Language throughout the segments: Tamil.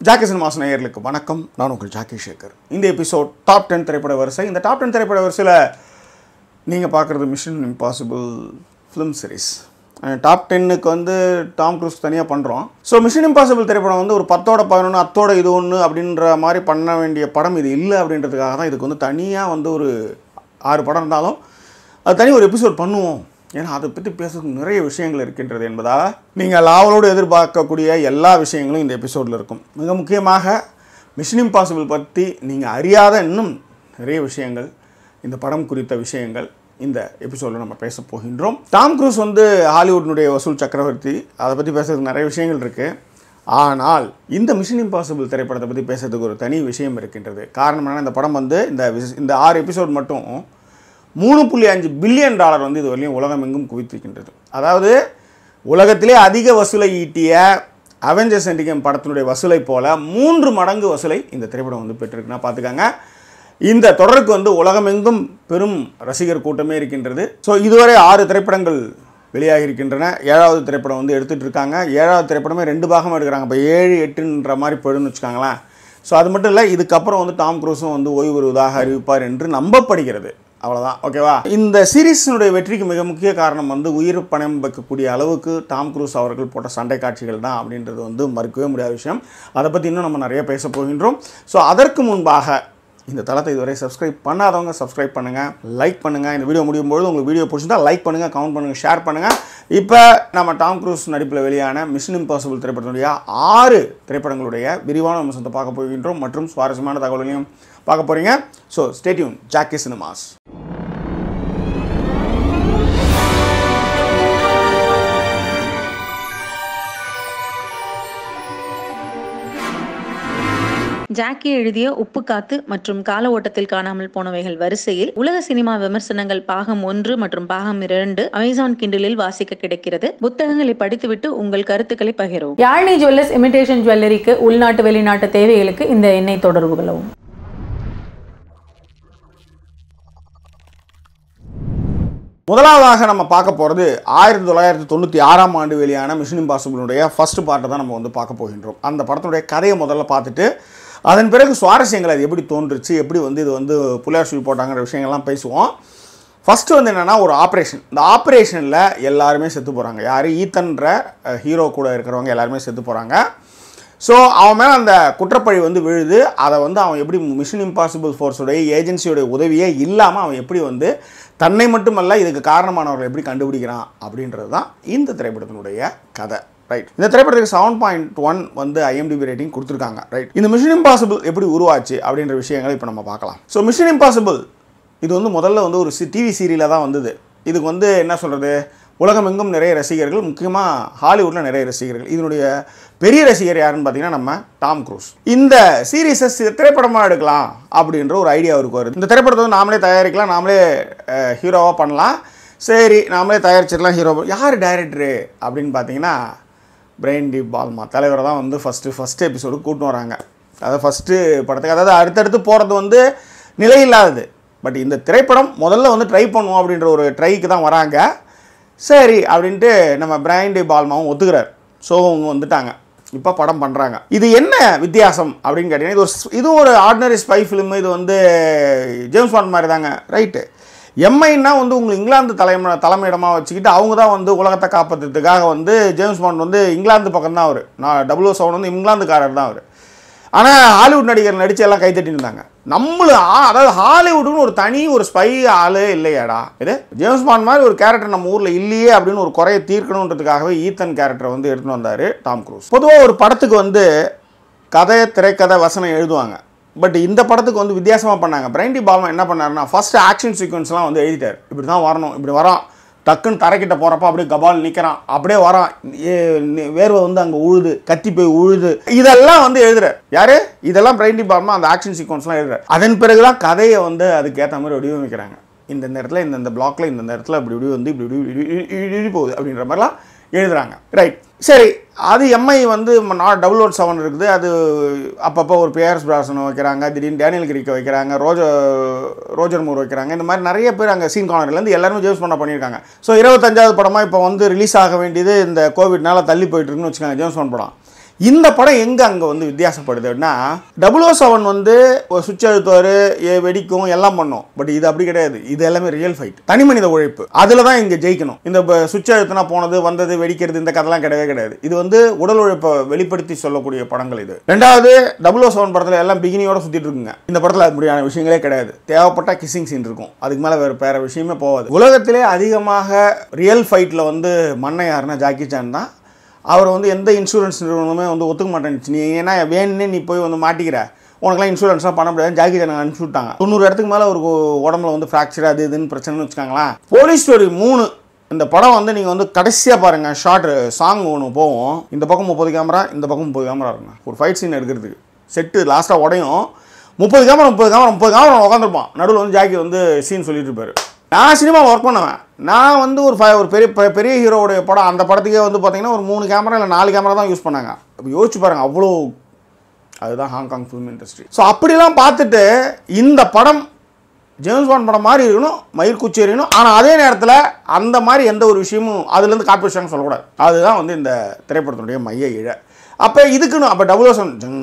ஜாக்கி சினிமாஸ் நேயர்களுக்கு வணக்கம் நான் உங்கள் ஜாக்கி சேகர் இந்த எபிசோட் டாப் டென் திரைப்பட வரிசை இந்த டாப் டென் திரைப்பட வரிசையில் நீங்கள் பார்க்குறது mission impossible film series top டென்னுக்கு வந்து டாம் க்ரூஸ் தனியாக பண்ணுறோம் ஸோ மிஷன் இம்பாசிபிள் திரைப்படம் வந்து ஒரு பத்தோட பதினொன்று அத்தோட இது ஒன்று அப்படின்ற மாதிரி பண்ண வேண்டிய படம் இது இல்லை அப்படின்றதுக்காக தான் இதுக்கு வந்து தனியாக வந்து ஒரு ஆறு படம் இருந்தாலும் அது தனி ஒரு எபிசோட் பண்ணுவோம் ஏன்னா அதை பற்றி பேசுறதுக்கு நிறைய விஷயங்கள் இருக்கின்றது என்பதாக நீங்கள் லாவலோடு எதிர்பார்க்கக்கூடிய எல்லா விஷயங்களும் இந்த எபிசோடில் இருக்கும் மிக முக்கியமாக மிஷன் இம்பாசிபிள் பற்றி நீங்கள் அறியாத இன்னும் நிறைய விஷயங்கள் இந்த படம் குறித்த விஷயங்கள் இந்த எபிசோடில் நம்ம பேச போகின்றோம் டாம் க்ரூஸ் வந்து ஹாலிவுட்டினுடைய வசூல் சக்கரவர்த்தி அதை பற்றி பேசுறதுக்கு நிறைய விஷயங்கள் இருக்குது ஆனால் இந்த மிஷன் இம்பாசிபிள் திரைப்படத்தை பற்றி பேசுறதுக்கு ஒரு தனி விஷயம் இருக்கின்றது காரணம் என்னன்னா இந்த படம் வந்து இந்த விஷ- இந்த ஆறு எபிசோட் மட்டும் மூணு புள்ளி அஞ்சு பில்லியன் டாலர் வந்து இது வரையும் உலகமெங்கும் குவித்திருக்கின்றது அதாவது உலகத்திலே அதிக வசூலை ஈட்டிய அவெஞ்சர்ஸ் என்டிகேம் படத்தினுடைய வசூலை போல மூன்று மடங்கு வசூலை இந்த திரைப்படம் வந்து பெற்றிருக்குன்னா பார்த்துக்கங்க இந்த தொடருக்கு வந்து உலகமெங்கும் பெரும் ரசிகர் கூட்டமே இருக்கின்றது ஸோ இதுவரை ஆறு திரைப்படங்கள் வெளியாகி இருக்கின்றன ஏழாவது திரைப்படம் வந்து எடுத்துகிட்டு இருக்காங்க ஏழாவது திரைப்படமே ரெண்டு பாகமாக எடுக்கிறாங்க இப்போ ஏழு எட்டுன்ற மாதிரி போயிடுன்னு வச்சுக்காங்களேன் ஸோ அது மட்டும் இல்லை இதுக்கப்புறம் வந்து டாம் க்ரூஸும் வந்து ஓய்வு பெறுவதாக அறிவிப்பார் என்று நம்பப்படுகிறது அவ்வளோதான் ஓகேவா இந்த சீரீஸினுடைய வெற்றிக்கு மிக முக்கிய காரணம் வந்து உயிர் பணம் வைக்கக்கூடிய அளவுக்கு டாம் க்ரூஸ் அவர்கள் போட்ட சண்டை காட்சிகள் தான் அப்படின்றது வந்து மறுக்கவே முடியாத விஷயம் அதை பற்றி இன்னும் நம்ம நிறைய பேச போகின்றோம் ஸோ அதற்கு முன்பாக இந்த தளத்தை இதுவரை சப்ஸ்கிரைப் பண்ணாதவங்க சப்ஸ்கிரைப் பண்ணுங்கள் லைக் பண்ணுங்கள் இந்த வீடியோ முடியும் பொழுது உங்களுக்கு வீடியோ பிடிச்சிருந்தா லைக் பண்ணுங்கள் கமெண்ட் பண்ணுங்கள் ஷேர் பண்ணுங்கள் இப்போ நம்ம டாம் க்ரூஸ் நடிப்பில் வெளியான மிஷன் இம்பாசிபிள் திரைப்படத்தினுடைய ஆறு திரைப்படங்களுடைய விரிவான விமர்சனத்தை பார்க்க போகின்றோம் மற்றும் சுவாரஸ்யமான தகவல்களையும் பார்க்க போகிறீங்க so stay tuned Jackie cinemas Jackie எழுதிய உப்பு காத்து மற்றும் கால ஓட்டத்தில் காணாமல் போனவைகள் வரிசையில் உலக சினிமா விமர்சனங்கள் பாகம் ஒன்று மற்றும் பாகம் இரண்டு அமேசான் கிண்டலில் வாசிக்க கிடைக்கிறது புத்தகங்களை படித்துவிட்டு உங்கள் கருத்துக்களை பகிரவும் யாழினி ஜுவல்லர்ஸ் இமிடேஷன் ஜுவல்லரிக்கு உள்நாட்டு வெளிநாட்டு தேவைகளுக்கு இந்த எண்ணை தொடர்பு கொள்ளவும் முதலாவதாக நம்ம பார்க்க போகிறது ஆயிரத்தி தொள்ளாயிரத்தி தொண்ணூற்றி ஆறாம் ஆண்டு வெளியான மிஷன் இம்பாசிபிளுடைய ஃபர்ஸ்ட் பார்ட்டை தான் நம்ம வந்து பார்க்க போகின்றோம் அந்த படத்தினுடைய கதையை முதல்ல பார்த்துட்டு அதன் பிறகு சுவாரஸ்யங்கள் அது எப்படி தோன்றுச்சு எப்படி வந்து இது வந்து புலியார் சொல்லி போட்டாங்கிற விஷயங்கள்லாம் பேசுவோம் ஃபஸ்ட்டு வந்து என்னென்னா ஒரு ஆப்ரேஷன் இந்த ஆப்ரேஷனில் எல்லாருமே செத்து போகிறாங்க யார் ஈத்தன்ற ஹீரோ கூட இருக்கிறவங்க எல்லாருமே செத்து போகிறாங்க ஸோ அவன் மேலே அந்த குற்றப்பழி வந்து விழுது அதை வந்து அவன் எப்படி மிஷன் இம்பாசிபிள் ஃபோர்ஸுடைய ஏஜென்சியோடைய உதவியே இல்லாமல் அவன் எப்படி வந்து தன்னை மட்டுமல்ல இதுக்கு காரணமானவர்களை எப்படி கண்டுபிடிக்கிறான் அப்படின்றது தான் இந்த திரைப்படத்தினுடைய கதை ரைட் இந்த திரைப்படத்துக்கு செவன் பாயிண்ட் ஒன் வந்து ஐஎம்டிபி ரேட்டிங் கொடுத்துருக்காங்க ரைட் இந்த மிஷன் இம்பாசிபிள் எப்படி உருவாச்சு அப்படின்ற விஷயங்களை இப்போ நம்ம பார்க்கலாம் ஸோ மிஷன் இம்பாசிபிள் இது வந்து முதல்ல வந்து ஒரு சி டிவி சீரியலாக தான் வந்தது இதுக்கு வந்து என்ன சொல்கிறது உலகமெங்கும் நிறைய ரசிகர்கள் முக்கியமாக ஹாலிவுட்டில் நிறைய ரசிகர்கள் இதனுடைய பெரிய ரசிகர் யாருன்னு பார்த்தீங்கன்னா நம்ம டாம் க்ரூஸ் இந்த சீரீஸை திரைப்படமாக எடுக்கலாம் அப்படின்ற ஒரு ஐடியா அவருக்கு வருது இந்த திரைப்படத்தை வந்து நாமளே தயாரிக்கலாம் நாமளே ஹீரோவாக பண்ணலாம் சரி நாமளே தயாரிச்சிடலாம் ஹீரோ யார் டைரக்டரு அப்படின்னு பார்த்தீங்கன்னா பிரெயின் டி பால்மா தலைவரை தான் வந்து ஃபஸ்ட்டு ஃபஸ்ட்டு எபிசோடு கூட்டின்னு வராங்க அதாவது ஃபஸ்ட்டு படத்துக்கு அதாவது அடுத்தடுத்து போகிறது வந்து நிலையில்லாதது பட் இந்த திரைப்படம் முதல்ல வந்து ட்ரை பண்ணுவோம் அப்படின்ற ஒரு ட்ரைக்கு தான் வராங்க சரி அப்படின்ட்டு நம்ம பிரைன் டி பால்மாவும் ஒத்துக்கிறார் ஸோ அவங்க வந்துட்டாங்க இப்போ படம் பண்ணுறாங்க இது என்ன வித்தியாசம் அப்படின்னு கேட்டிங்கன்னா இது ஒரு ஸ்- இதுவும் ஒரு ஆர்டினரி ஸ்பை ஃபிலிம் இது வந்து ஜேம்ஸ் பாண்ட் மாதிரி தாங்க ரைட்டு எம்ஐன்னா வந்து உங்கள் இங்கிலாந்து தலைமை தலைமையிடமாக வச்சுக்கிட்டு அவங்க தான் வந்து உலகத்தை காப்பாற்றுறதுக்காக வந்து ஜேம்ஸ் பாண்ட் வந்து இங்கிலாந்து பக்கம் தான் அவர் நான் டபுள்யூ செவன் வந்து இங்கிலாந்துக்காரர் தான் அவர் ஆனால் ஹாலிவுட் நடிகர் நடிச்சு எல்லாம் கைத்தட்டி இருந்தாங்க நம்மளு ஆ- அதாவது ஹாலிவுட்னு ஒரு தனி ஒரு ஸ்பை ஆளே இல்லையாடா இது ஜேம்ஸ் பாண்ட் மாதிரி ஒரு கேரக்டர் நம்ம ஊரில் இல்லையே அப்படின்னு ஒரு குறையை தீர்க்கணுன்றதுக்காகவே ஈத்தன் கேரக்டரை வந்து எடுத்துன்னு வந்தார் டாம் க்ரூஸ் பொதுவாக ஒரு படத்துக்கு வந்து கதை திரைக்கதை வசனம் எழுதுவாங்க பட் இந்த படத்துக்கு வந்து வித்தியாசமாக பண்ணாங்க பிரைண்டி பால்மா என்ன பண்ணாருன்னா ஃபர்ஸ்ட் ஆக்ஷன் சீக்வன்ஸ்லாம் வந்து எழுதிட்டார் இப்படி தான் வரணும் இப்படி வரான் டக்குன்னு தரைக்கிட்ட போகிறப்ப அப்படியே கபால் நிற்கிறான் அப்படியே வரான் ஏ, நி- வேர்வை வந்து அங்கே உழுது கத்தி போய் உழுது இதெல்லாம் வந்து எழுதுறார் யாரு இதெல்லாம் பிரைண்டி பால்மா அந்த ஆக்ஷன் சீக்வன்ஸ்லாம் எழுதுறாரு அதன் பிறகு தான் கதையை வந்து அதுக்கு ஏற்ற மாதிரி வடிவமைக்கிறாங்க இந்த இந்த இடத்துல இந்த இந்த பிளாக்ல இந்த இந்த இடத்துல இப்படி இப்படி வந்து இப்படி இப்படி இப்படி இப்படி இப்படி இப்படி போகுது அப்படின்ற மாதிரிலாம் எழுதுறாங்க ரைட் சரி அது எம்ஐ வந்து நான் டபுள் ஓட் செவன் இருக்குது அது அப்பப்போ ஒரு பியர்ஸ் பிராசன் வைக்கிறாங்க திடீர்னு டேனியல் கிரிக்க வைக்கிறாங்க ரோஜர் ரோஜர் மூர் வைக்கிறாங்க இந்த மாதிரி நிறைய பேர் அங்கே சீன் கார்னர்லேருந்து எல்லாருமே ஜேம்ஸ் பண்ண பண்ணியிருக்காங்க ஸோ இருபத்தஞ்சாவது படமாக இப்போ வந்து ரிலீஸ் ஆக வேண்டியது இந்த கோவிட்னால தள்ளி போயிட்டு இருக்குன்னு வச்சுக்கோங்க ஜேம்ஸ் பாண்ட் படம் இந்த படம் எங்கே அங்கே வந்து வித்தியாசப்படுதுன்னா டபுள் ஓ செவன் வந்து ஒரு சுவிட்ச் அழுத்துவார் வெடிக்கும் எல்லாம் பண்ணும் பட் இது அப்படி கிடையாது இது எல்லாமே ரியல் ஃபைட் தனி மனித உழைப்பு அதில் தான் இங்கே ஜெயிக்கணும் இந்த சுவிட்ச் அழுத்தினா போனது வந்தது வெடிக்கிறது இந்த கதைலாம் கிடையவே கிடையாது இது வந்து உடல் உழைப்பை வெளிப்படுத்தி சொல்லக்கூடிய படங்கள் இது ரெண்டாவது டபுள் ஓ செவன் படத்தில் எல்லாம் பிகினியோட சுற்றிட்டு இருக்குங்க இந்த படத்தில் அது முடியான விஷயங்களே கிடையாது தேவைப்பட்ட கிஸ்ஸிங் சீன் இருக்கும் அதுக்கு மேலே வேறு வேறு விஷயமே போகாது உலகத்திலே அதிகமாக ரியல் ஃபைட்டில் வந்து மண்ணை யாருன்னா ஜாக்கி சான் தான் அவர் வந்து எந்த இன்சூரன்ஸ் நிறுவனமே வந்து ஒத்துக்க மாட்டேன்னுச்சு நீ ஏன்னா வேணுன்னே நீ போய் வந்து மாட்டிக்கிற உனக்குலாம் இன்சூரன்ஸ்லாம் பண்ண முடியாது ஜாக்கி ஜான் அனுப்பிச்சு விட்டாங்க தொண்ணூறு இடத்துக்கு மேலே ஒரு உடம்புல வந்து ஃப்ராக்சர் அது இதுன்னு பிரச்சனைன்னு வச்சுக்காங்களேன் போலீஸ் ஸ்டோரி மூணு இந்த படம் வந்து நீங்கள் வந்து கடைசியாக பாருங்கள் ஷார்ட் சாங் ஒன்று போவோம் இந்த பக்கம் முப்பது கேமரா இந்த பக்கம் முப்பது கேமரா இருக்குங்க ஒரு ஃபைட் சீன் எடுக்கிறதுக்கு செட்டு லாஸ்ட்டாக உடையும் முப்பது கேமரா முப்பது கேமரா முப்பது கேமரா உட்காந்துருப்பான் நடுவில் வந்து ஜாக்கி வந்து சீன் சொல்லிட்டு இருப்பாரு நான் சினிமாவில் ஒர்க் பண்ணுவேன் நான் வந்து ஒரு ஃபை ஒரு பெரிய பெ- பெரிய ஹீரோவுடைய படம் அந்த படத்துக்கே வந்து பார்த்தீங்கன்னா ஒரு மூணு கேமரா இல்லை நாலு கேமரா தான் யூஸ் பண்ணாங்க அப்போ யோசிச்சு பாருங்கள் அவ்வளோ அதுதான் ஹாங்காங் ஃபிலிம் இண்டஸ்ட்ரி ஸோ அப்படிலாம் பார்த்துட்டு இந்த படம் ஜேம்ஸ் பாண்ட் படம் மாதிரி இருக்கணும் மயில் குச்சி எறியணும் ஆனால் அதே நேரத்தில் அந்த மாதிரி எந்த ஒரு விஷயமும் அதுலேருந்து கார்பரேஷன் சொல்லக்கூடாது அதுதான் வந்து இந்த திரைப்படத்தினுடைய மைய இழ அப்போ இதுக்குன்னு அப்போ டபுள் ஓ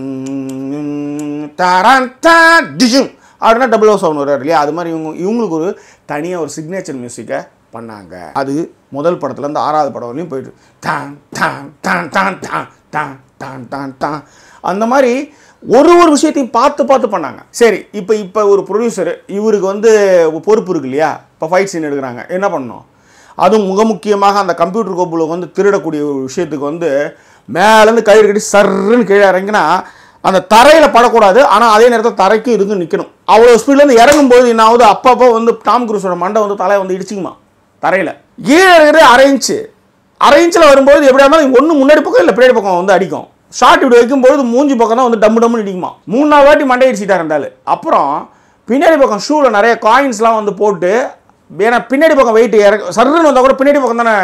செவன் டிஜும் அப்படின்னா டபுள் ஓ செவன் வர்றாரு இல்லையா அது மாதிரி இவங்க இவங்களுக்கு ஒரு தனியாக ஒரு சிக்னேச்சர் மியூசிக்கை பண்ணாங்க அது முதல் படத்துலேருந்து ஆறாவது படம் வரையும் போயிட்டு டான் டான் டான் டான் டான் டான் டான் டான் டான் அந்த மாதிரி ஒரு ஒரு விஷயத்தையும் பார்த்து பார்த்து பண்ணாங்க சரி இப்போ இப்போ ஒரு ப்ரொடியூசர் இவருக்கு வந்து பொறுப்பு இருக்கு இல்லையா இப்போ ஃபைட் சீன் எடுக்கிறாங்க என்ன பண்ணணும் அதுவும் மிக முக்கியமாக அந்த கம்ப்யூட்டர் கோப்புல வந்து திருடக்கூடிய ஒரு விஷயத்துக்கு வந்து மேலேருந்து கயிறு கட்டி சர்ருன்னு கீழே இறங்கினா அந்த தரையில் படக்கூடாது ஆனால் அதே நேரத்தில் தரைக்கும் இதுக்கும் நிற்கணும் அவ்வளோ ஸ்பீட்லேருந்து இறங்கும்போது என்ன ஆகுது அப்பப்போ வந்து டாம் குரூஸோட மண்டை வந்து தலையை வந்து இடிச்சுக்குமா தரையில் கீழே இருக்கிறது அரை இன்ச்சு அரை இன்ச்சில் வரும்போது எப்படியா இருந்தாலும் ஒன்று முன்னாடி பக்கம் இல்லை பின்னாடி பக்கம் வந்து அடிக்கும் ஷார்ட் இப்படி வைக்கும்போது மூஞ்சி பக்கம் தான் வந்து டம்மு டம்முன்னு இடிக்குமா மூணு நாலு வாட்டி மண்டை அடிச்சிட்டா இருந்தாலும் அப்புறம் பின்னாடி பக்கம் ஷூவில் நிறைய காயின்ஸ்லாம் வந்து போட்டு ஏன்னா பின்னாடி பக்கம் வெயிட் இறக்க சர்ன்னு வந்தால் கூட பின்னாடி பக்கம் தானே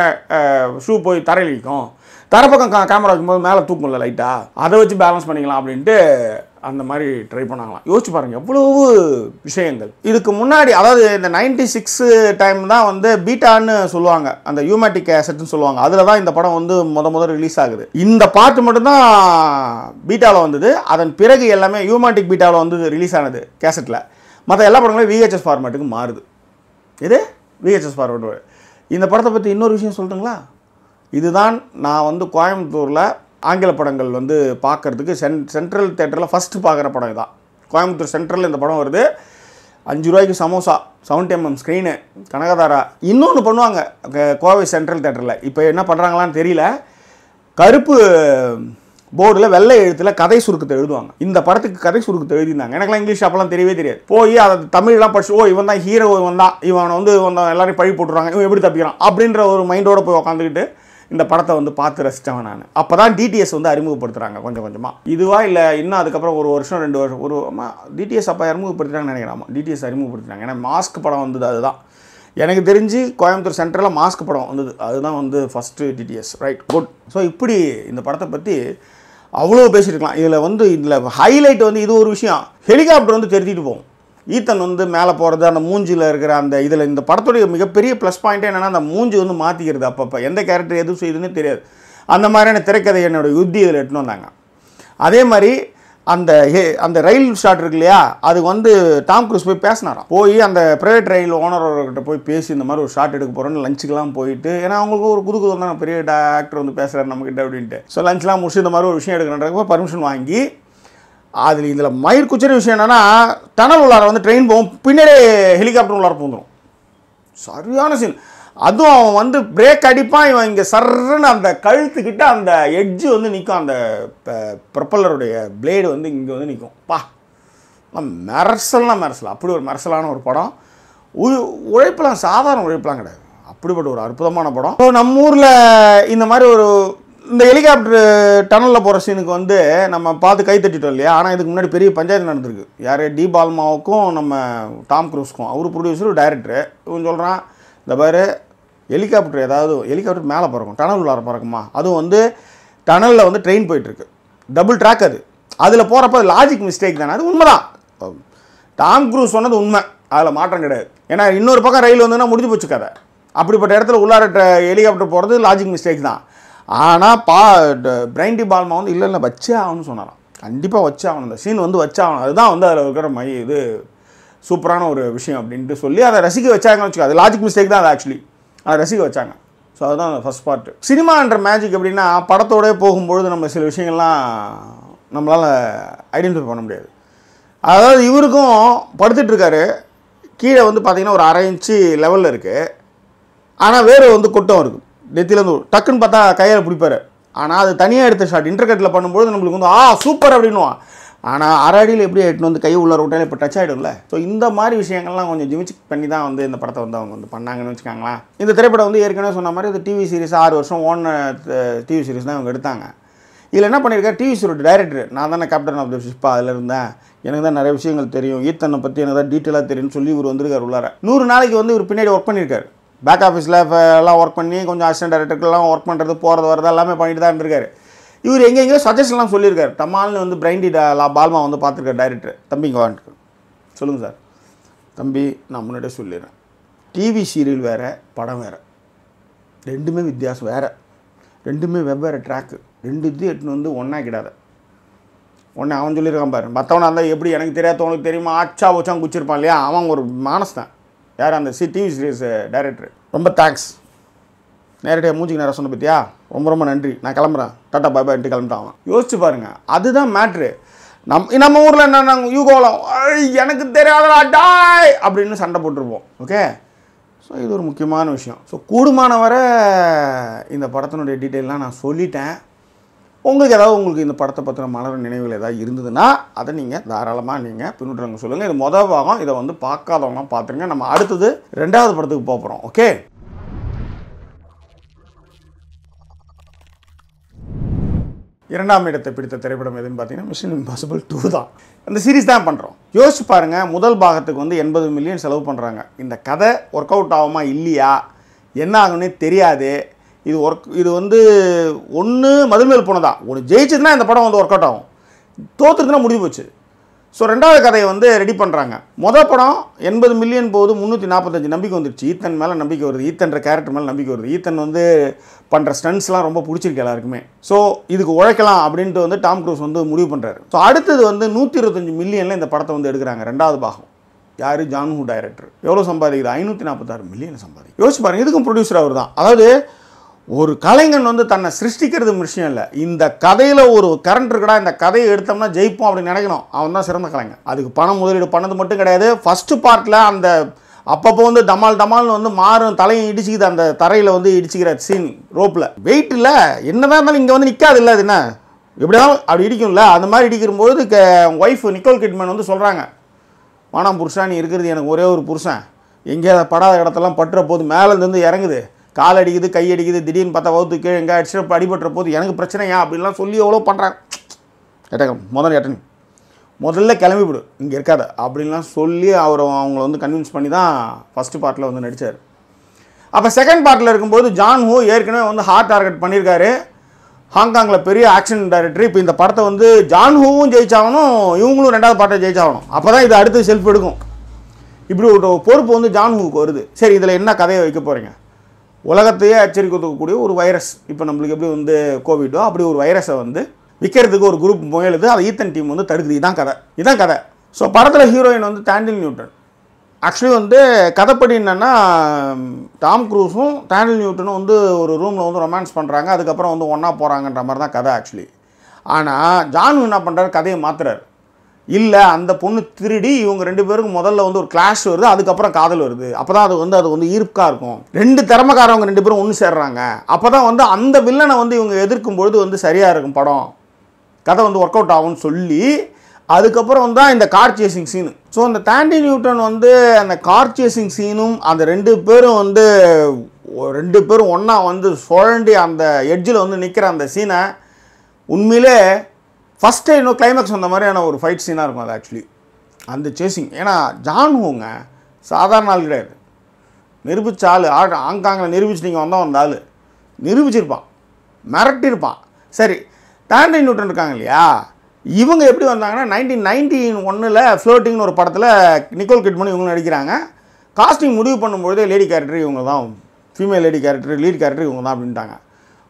ஷூ போய் தரையில் இடிக்கும் தரப்பக்கம் கா கேமரா வைக்கும்போது மேலே தூக்கும்ல லைட்டாக அதை வச்சு பேலன்ஸ் பண்ணிக்கலாம் அப்படின்ட்டு அந்த மாதிரி ட்ரை பண்ணாங்களாம் யோசிச்சு பாருங்கள் எவ்வளவு விஷயங்கள் இதுக்கு முன்னாடி அதாவது இந்த நைன்டி சிக்ஸ் டைம் தான் வந்து பீட்டான்னு சொல்லுவாங்க அந்த யூமேட்டிக் கேசட்னு சொல்லுவாங்க அதில் தான் இந்த படம் வந்து முத முத ரிலீஸ் ஆகுது இந்த பாட்டு மட்டும்தான் பீட்டாவில் வந்தது அதன் பிறகு எல்லாமே யூமேட்டிக் பீட்டாவில் வந்து ரிலீஸ் ஆனது கேசட்டில் மற்ற எல்லா படங்களும் விஹெச்எஸ் ஃபார்மேட்டுக்கு மாறுது இது விஹெச்எஸ் ஃபார்மேட் இந்த படத்தை பற்றி இன்னொரு விஷயம் சொல்லட்டுங்களா இதுதான் நான் வந்து கோயம்புத்தூரில் ஆங்கில படங்கள் வந்து பார்க்கறதுக்கு சென் சென்ட்ரல் தேட்டரில் ஃபஸ்ட்டு பார்க்குற படம் இதான் கோயம்புத்தூர் சென்ட்ரலில் இந்த படம் வருது அஞ்சு ரூபாய்க்கு samosa seventy MM screen Kanakadhara இன்னொன்று பண்ணுவாங்க க- கோவை சென்ட்ரல் தேட்டரில் இப்போ என்ன பண்ணுறாங்களான்னு தெரியல கருப்பு போர்டில் வெள்ளை எழுத்தில் கதை சுருக்கத்தை எழுதுவாங்க இந்த படத்துக்கு கதை சுருக்கத்தை எழுதியிருந்தாங்க எனக்குலாம் இங்கிலீஷ் அப்போலாம் தெரியவே தெரியாது போய் அதை தமிழ்லாம் படிச்சு ஓ இவன் தான் ஹீரோ இவன் தான் இவனை வந்து இவன் தான் எல்லாரையும் பழி போட்டுருவாங்க இவன் எப்படி தப்பிக்கிறான் அப்படின்ற ஒரு மைண்டோட போய் உட்காந்துக்கிட்டு இந்த படத்தை வந்து பார்த்து ரசித்தவன் நான் அப்போ தான் டிடிஎஸ் வந்து அறிமுகப்படுத்துகிறாங்க கொஞ்சம் கொஞ்சமாக இதுவா இல்லை இன்னும் அதுக்கப்புறம் ஒரு வருஷம் ரெண்டு வருஷம் ஒரு டிடிஎஸ் அப்போ அறிமுகப்படுத்துறாங்கன்னு நினைக்கிறேன் ஆமாம் டிடிஎஸ் அறிமுகப்படுத்துறாங்க ஏன்னா மாஸ்க் படம் வந்தது அதுதான் எனக்கு தெரிஞ்சு கோயம்புத்தூர் சென்ட்ரலில் மாஸ்க் படம் வந்தது அதுதான் வந்து first DTS right good so இப்படி இந்த படத்தை பற்றி அவ்வளோ பேசியிருக்கலாம் இதில் வந்து இதில் ஹைலைட் வந்து இது ஒரு விஷயம் ஹெலிகாப்டர் வந்து தெரிஞ்சிட்டு போகும் ஈத்தன் வந்து மேலே போகிறது அந்த மூஞ்சியில் இருக்கிற அந்த இதில் இந்த படத்துடைய மிகப்பெரிய ப்ளஸ் பாயிண்ட்டே என்னென்னா அந்த மூஞ்சி வந்து மாற்றிக்கிறது அப்பப்போ எந்த கேரக்டர் எது செய்யுதுன்னு தெரியாது அந்த மாதிரியான திரைக்கதை என்னோட யுத்தி இதில் எடுத்துன்னு வந்தாங்க அதே மாதிரி அந்த ஹே- அந்த ரயில் ஷாட் இருக்கு இல்லையா அது வந்து டாம் க்ரூஸ் போய் பேசினாராம் போய் அந்த ப்ரைவேட் ரயில் ஓனர்கிட்ட போய் பேசி இந்த மாதிரி ஒரு ஷாட் எடுக்க போகிறோன்னு லஞ்சுக்கெலாம் போயிட்டு ஏன்னா அவங்களுக்கு ஒரு புது புது தான் பெரிய ஆக்டர் வந்து பேசுகிறாரு நம்மக்கிட்ட அப்படின்ட்டு ஸோ லஞ்ச்லாம் முடிச்சு இந்த மாதிரி ஒரு விஷயம் எடுக்கணுன்றப்ப பர்மிஷன் வாங்கி அதில் இதில் மயிர் குச்சரி விஷயம் என்னென்னா டனல் உள்ளார வந்து ட்ரெயின் போகும் பின்னாடியே ஹெலிகாப்டர் உள்ளார பூந்துடும் சரியான சீன் அதுவும் அவன் வந்து பிரேக் அடிப்பான் இவன் இங்கே சர்ன்னு அந்த கழுத்துக்கிட்ட அந்த எட்ஜு வந்து நிற்கும் அந்த ப்ரொப்பல்லருடைய பிளேடு வந்து இங்கே வந்து நிற்கும் பா மெரசல்னா மெரசல் அப்படி ஒரு மெரசலான ஒரு படம் உ- உழைப்புலாம் சாதாரண உழைப்புலாம் கிடையாது அப்படிப்பட்ட ஒரு அற்புதமான படம் ஸோ நம்ம ஊரில் இந்த மாதிரி ஒரு இந்த ஹெலிகாப்டர் டனலில் போகிற சீனுக்கு வந்து நம்ம பார்த்து கை தட்டிட்டோம் இல்லையா ஆனால் இதுக்கு முன்னாடி பெரிய பஞ்சாயத்து நடந்திருக்கு யார் டி பால்மாவுக்கும் நம்ம டாம் க்ரூஸ்க்கும் அவர் ப்ரொடியூசர் டைரக்டரு இவன் சொல்கிறான் இந்த பாரு ஹெலிகாப்டர் ஏதாவது ஹெலிகாப்டர் மேலே பறக்கும் டனல் உள்ளார பறக்குமா அதுவும் வந்து டனலில் வந்து ட்ரெயின் போயிட்டுருக்கு டபுள் ட்ராக் அது அதில் போகிறப்ப லாஜிக் மிஸ்டேக் தானே அது உண்மைதான் டாம் க்ரூஸ் சொன்னது உண்மை அதில் மாற்றம் கிடையாது ஏன்னா இன்னொரு பக்கம் ரயில் வந்துன்னா முடிஞ்சு போச்சு கதை அப்படிப்பட்ட இடத்துல உள்ளார ஹெலிகாப்டர் போகிறது லாஜிக் மிஸ்டேக் தான் ஆனால் பா பிரைண்டி பால்மா வந்து இல்லை இல்லை வச்சே ஆகணும்னு சொன்னாராம் கண்டிப்பாக வச்சே ஆகணும் இந்த சீன் வந்து வச்சே ஆகணும் அதுதான் வந்து அதில் இருக்கிற மை இது சூப்பரான ஒரு விஷயம் அப்படின்ட்டு சொல்லி அதை ரசிக்க வச்சாங்கன்னு வச்சுக்கோ அது லாஜிக் மிஸ்டேக் தான் அது ஆக்சுவலி அதை ரசிக்க வச்சாங்க ஸோ அதுதான் ஃபஸ்ட் பார்ட் சினிமான்ற மேஜிக் எப்படின்னா படத்தோடே போகும்பொழுது நம்ம சில விஷயங்கள்லாம் நம்மளால் ஐடென்டிஃபை பண்ண முடியாது அதாவது இவருக்கும் படுத்துட்டு இருக்காரு கீழே வந்து பார்த்தீங்கன்னா ஒரு அரை இன்ச்சு லெவலில் இருக்குது ஆனால் வேறு வந்து கொட்டம் இருக்குது நெத்திலேருந்து டக்குன்னு பார்த்தா கையில் பிடிப்பாரு ஆனால் அது தனியாக எடுத்த ஷாட் இன்டர்கட்டில் பண்ணும்போது நம்மளுக்கு வந்து ஆ சூப்பர் அப்படின்னுவான் ஆனால் அரை அடியில் எப்படி எட்டுன்னு வந்து கை உள்ள விட்டாலே இப்போ டச் ஆகிடும்ல ஸோ இந்த மாதிரி விஷயங்கள்லாம் கொஞ்சம் ஜிமிச்சு பண்ணி தான் வந்து இந்த படத்தை வந்து அவங்க வந்து பண்ணாங்கன்னு வச்சுக்காங்களேன் இந்த திரைப்படம் வந்து ஏற்கனவே சொன்ன மாதிரி இது டிவி சீரிஸ் ஆறு வருஷம் ஓன டிவி சீரிஸ் தான் இவங்க எடுத்தாங்க இதில் என்ன பண்ணியிருக்காரு டிவி சீரோட டைரக்டர் நான் தானே கேப்டன் ஆஃப் த ஷிப்பா அதில் இருந்தேன் எனக்கு தான் நிறைய விஷயங்கள் தெரியும் ஈத்தனை பற்றி எனக்கு தான் டீட்டெயிலாக தெரியும்னு சொல்லி இவர் வந்திருக்காரு உள்ளார நூறு நாளைக்கு வந்து இவர் பின்னாடி ஒர்க் பண்ணியிருக்காரு பேக் ஆஃபீஸில் எல்லாம் ஒர்க் பண்ணி கொஞ்சம் அசிஸ்டன்ட் டைரக்டருக்கெல்லாம் ஒர்க் பண்ணுறது போகிறது வரது எல்லாமே பண்ணிட்டு தான் இருந்திருக்காரு இவர் எங்கெங்கேயோ சஜஷன்லாம் சொல்லியிருக்காரு டமால்னு வந்து பிரைண்டி லா பால்மா வந்து பார்த்துருக்காரு டைரக்டர் தம்பிங்க வான்ட்டு சொல்லுங்கள் சார் தம்பி நான் முன்னாடியே சொல்லிடுறேன் டிவி சீரியல் வேறு படம் வேறு ரெண்டுமே வித்தியாசம் வேறு ரெண்டுமே வெவ்வேறு ட்ராக்கு ரெண்டு இது எட்டுன்னு வந்து ஒன்றா கிடாத ஒன்று அவன் சொல்லியிருக்கான் பாரு மற்றவனா இருந்தால் எப்படி எனக்கு தெரியாதவனுக்கு தெரியுமா ஆச்சா வச்சான் குச்சிருப்பான் இல்லையா அவன் ஒரு மானஸ் தான் யார் அந்த சி டிவி சீரியஸ் டைரக்டர் ரொம்ப தேங்க்ஸ் நேரடியாக மூஞ்சிக்கு நேரம் சொன்ன பத்தியா ரொம்ப ரொம்ப நன்றி நான் கிளம்புறேன் டாட்டா பாய் பாய்ட்டு கிளம்பிட்டான் அவன் யோசிச்சு பாருங்க அதுதான் மேட்ரு நம் நம்ம ஊரில் என்ன நாங்கள் யூகோலம் எனக்கு தெரியாதடா டாய் அப்படின்னு சண்டை போட்டிருப்போம் ஓகே ஸோ இது ஒரு முக்கியமான விஷயம் ஸோ கூடுமான வரை இந்த படத்தினுடைய டீட்டெயிலாம் நான் சொல்லிட்டேன் உங்களுக்கு ஏதாவது உங்களுக்கு இந்த படத்தை பற்றின மலர் நினைவுகள் ஏதாவது இருந்ததுன்னா அதை நீங்கள் தாராளமாக நீங்கள் பின்னுட்டுறவங்க சொல்லுங்கள் இது மொதல் பாகம் இதை வந்து பார்க்காதவங்களாம் பார்த்துருங்க நம்ம அடுத்தது ரெண்டாவது படத்துக்கு போக போகிறோம் ஓகே இரண்டாம் இடத்தை பிடித்த திரைப்படம் எதுன்னு பார்த்தீங்கன்னா மிஷன் இம்பாசிபிள் டூ தான் அந்த சீரிஸ் தான் பண்ணுறோம் யோசிச்சு பாருங்கள் முதல் பாகத்துக்கு வந்து எண்பது மில்லியன் செலவு பண்ணுறாங்க இந்த கதை ஒர்க் அவுட் ஆகுமா இல்லையா என்ன ஆகும்னே தெரியாது இது ஒர்க் இது வந்து ஒன்று மதுமேல் போனதா ஒன்று ஜெயிச்சதுன்னா இந்த படம் வந்து ஒர்க் அவுட் ஆகும் தோத்துறதுனா முடிஞ்சு போச்சு ஸோ ரெண்டாவது கதையை வந்து ரெடி பண்ணுறாங்க மொதல் படம் எண்பது மில்லியன் போகுது முந்நூற்றி நாற்பத்தஞ்சு நம்பிக்கை வந்துருச்சு ஈத்தன் மேலே நம்பிக்கை வருது ஈத்தன்ற கேரக்டர் மேலே நம்பிக்கை வருது ஈத்தன் வந்து பண்ணுற ஸ்டன்ஸ்லாம் ரொம்ப பிடிச்சிருக்கு எல்லாருக்குமே ஸோ இதுக்கு உழைக்கலாம் அப்படின்ட்டு வந்து டாம் க்ரூஸ் வந்து முடிவு பண்ணுறாரு ஸோ அடுத்தது வந்து நூற்றி இருபத்தஞ்சு மில்லியனில் இந்த படத்தை வந்து எடுக்கிறாங்க ரெண்டாவது பாகம் யார் ஜான்ஹூ டைரக்டர் எவ்வளோ சம்பாதிக்குது ஐநூற்றி நாற்பத்தாறு மில்லியன் சம்பாதிக்கும் யோசிச்சு பாருங்க இதுக்கும் ப்ரொடியூசர் அவர் தான் அதாவது ஒரு கலைஞன் வந்து தன்னை சிருஷ்டிக்கிறது விஷயம் இல்லை இந்த கதையில் ஒரு கரண்ட் இருக்குடா இந்த கதையை எடுத்தோம்னா ஜெயிப்போம் அப்படின்னு நினைக்கணும் அவன் தான் சிறந்த கலைஞன் அதுக்கு பணம் முதலீடு பண்ணது மட்டும் கிடையாது ஃபஸ்ட்டு பார்ட்டில் அந்த அப்பப்போ வந்து டமால் டமால்னு வந்து மாறும் தலையும் இடிச்சுக்குது அந்த தரையில் வந்து இடிச்சுக்கிற சீன் ரோப்பில் வெயிட் இல்லை என்னதான் இருந்தாலும் இங்கே வந்து நிற்காது இல்லை அது என்ன எப்படினாலும் அப்படி இடிக்கும்ல அந்த மாதிரி இடிக்கும்போது ஒய்ஃப் நிக்கோல் கிட்மேன் வந்து சொல்கிறாங்க வானாம் புருஷா நீ இருக்கிறது எனக்கு ஒரே ஒரு புருஷன் எங்கேயாவது படாத இடத்தெல்லாம் பட்டுற போது மேலேருந்து இறங்குது கால் அடிக்குது கை அடிக்குது திடீர்னு பார்த்தா வகுத்து கீழே எங்கே அடிச்சு அடிபட்டுற போது எனக்கு பிரச்சனை ஏன் அப்படின்லாம் சொல்லி எவ்வளோ பண்ணுறாங்க எட்டகம் முதல்ல எட்டனி முதல்ல கிளம்பிவிடு இங்கே இருக்காத அப்படின்லாம் சொல்லி அவரை அவங்கள வந்து கன்வின்ஸ் பண்ணி தான் ஃபஸ்ட்டு பார்ட்டில் வந்து நடித்தார் அப்போ செகண்ட் பார்ட்டில் இருக்கும்போது ஜான் ஹூ ஏற்கனவே வந்து ஹார்ட் டார்கெட் பண்ணியிருக்காரு ஹாங்காங்கில் பெரிய ஆக்ஷன் டைரக்டர் இப்போ இந்த படத்தை வந்து ஜான் ஹூவும் ஜெயிச்சாகணும் இவங்களும் ரெண்டாவது பாட்டை ஜெயிச்சாகணும் அப்போ தான் இது அடுத்து செல்ஃப் எடுக்கும் இப்படி ஒரு பொறுப்பு வந்து ஜான் ஹூக்கு வருது சரி இதில் என்ன கதையை வைக்க போகிறீங்க உலகத்தையே எச்சரிக்கக்கூடிய ஒரு வைரஸ் இப்போ நம்மளுக்கு எப்படி வந்து கோவிடோ அப்படி ஒரு வைரஸை வந்து விற்கிறதுக்கு ஒரு குரூப் முயலுது அதை ஈத்தன் டீம் வந்து தடுக்குது இதான் கதை இதான் கதை ஸோ படத்தில் ஹீரோயின் வந்து டாண்டில் நியூட்டன் ஆக்சுவலி வந்து கதைப்படி என்னென்னா டாம் க்ரூஸும் டாண்டில் நியூட்டனும் வந்து ஒரு ரூமில் வந்து ரொமான்ஸ் பண்ணுறாங்க அதுக்கப்புறம் வந்து ஒன்றா போகிறாங்கன்ற மாதிரி தான் கதை ஆக்சுவலி ஆனால் ஜான் என்ன பண்ணுறாரு கதையை மாத்துறாரு இல்லை அந்த பொண்ணு திருடி இவங்க ரெண்டு பேருக்கும் முதல்ல வந்து ஒரு கிளாஷ் வருது அதுக்கப்புறம் காதல் வருது அப்போ தான் அது வந்து அது வந்து ஈர்க்காக இருக்கும் ரெண்டு திறமைக்காரவங்க ரெண்டு பேரும் ஒன்று சேர்றாங்க அப்போ தான் வந்து அந்த வில்லனை வந்து இவங்க எதிர்க்கும் பொழுது வந்து சரியாக இருக்கும் படம் கதை வந்து ஒர்க் அவுட் ஆகும்னு சொல்லி அதுக்கப்புறம் தான் இந்த கார் சேசிங் சீனு ஸோ அந்த தாண்டி நியூட்டன் வந்து அந்த கார் சேசிங் சீனும் அந்த ரெண்டு பேரும் வந்து ஒ- ரெண்டு பேரும் ஒன்றா வந்து சுழண்டி அந்த எட்ஜில் வந்து நிற்கிற அந்த சீனை உண்மையிலே ஃபஸ்ட்டு இன்னும் கிளைமேக்ஸ் வந்த மாதிரியான ஒரு ஃபைட் சீனாக இருக்கும் அது ஆக்சுவலி அந்த சேசிங் ஏன்னா ஜான் ஹூங்க சாதாரண ஆள் கிடையாது நிரூபிச்ச ஆள் ஆ ஆங்காங்கில் நிரூபிச்சு நீங்கள் வந்தால் வந்த ஆள் நிரூபிச்சிருப்பான் மிரட்டியிருப்பான் சரி டாண்டி நியூட்டன் இருக்காங்க இல்லையா இவங்க எப்படி வந்தாங்கன்னா நைன்டீன் நைன்டீன் ஒன்றில் ஃப்ளோட்டிங்னு ஒரு படத்தில் நிக்கோல் கிட்மன் இவங்க நடிக்கிறாங்க காஸ்டிங் முடிவு பண்ணும்பொழுதே லேடி கேரக்டர் இவங்க தான் female lady character lead character இவங்க தான் அப்படின்ட்டாங்க